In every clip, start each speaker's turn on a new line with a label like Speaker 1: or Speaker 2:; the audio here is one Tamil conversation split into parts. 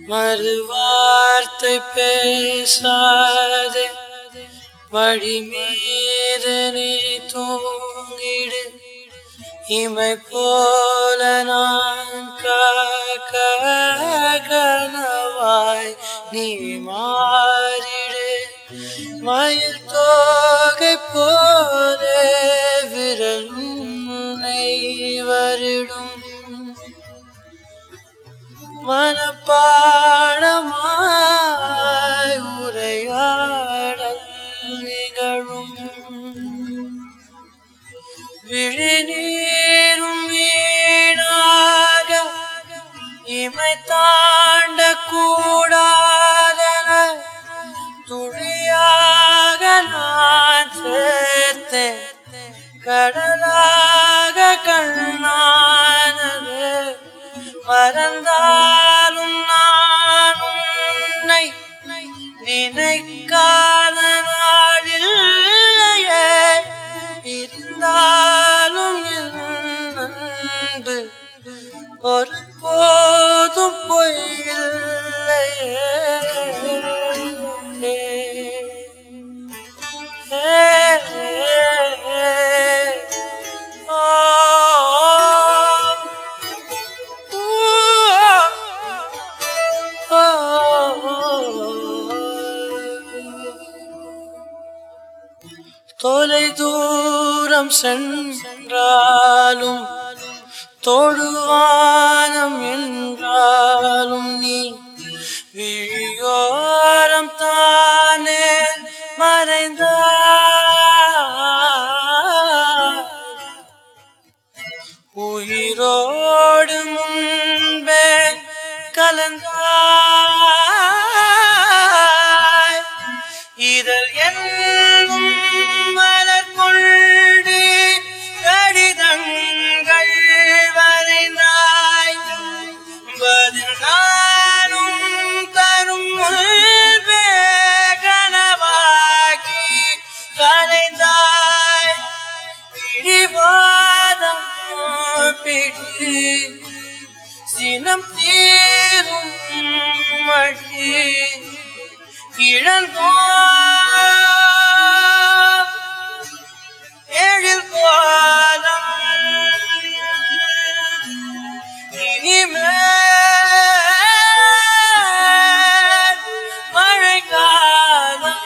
Speaker 1: மறுவார்த்தை பேசாதே வழி மீது நீ தூங்கிடு இமை போல நான் காக்க கனவாய் நீ மாறிடு மயில் தோகை போல விரல் உன்னை வருடும் மனப்பாடமாய் உரையாடல் நிகழும் விழிநீரும் வீணாக இமை தாண்ட கூடாதன துளியாக நான் சேர்த்தேன் கடலாக கண்ணானது மறந்தாலும் நான் உன்னை நினைக்காத நாளில்லையே இருந்தாலும் என் அன்பு ஒரு போதும் தொலை தூரம் சென்றாலும் தொடுவானம் என்றாலும் நீ விழியோரம் தானே மறைந்தாய் உயிரோடு முன்பே கலந்தாய் இதழ் என்னும் மலர் கொண்டு கடிதங்கள் வரைந்தாய் பதில் நானும் தரும் முன்பே கனவாகி கலைந்தாய் பிடிவாதம் பிடி சினம் தீரும் மழி இழந்தோ எழில் கோலம் இனிமேல் மழைக்காலம்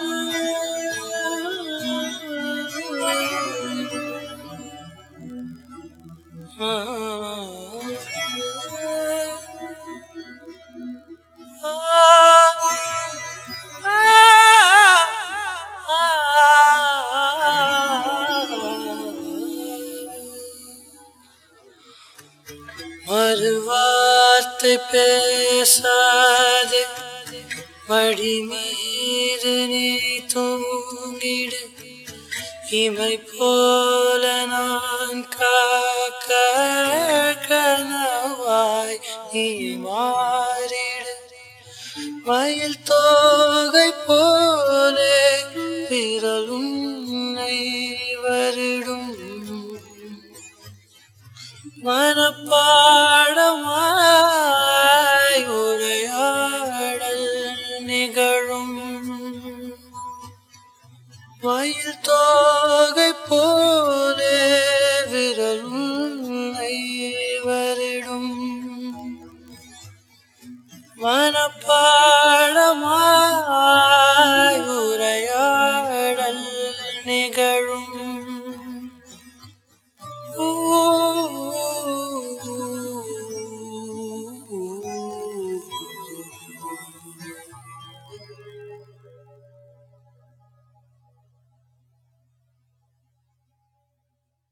Speaker 1: மறுவார்த்தை பேசாதே மடி மீது நீ தூங்கிடு இமை போல நான் காக்க கனவாய் நீ மாறிடு மயில் தோகை போல விரல் உன்னை வருடும் மனப்பாடமாய்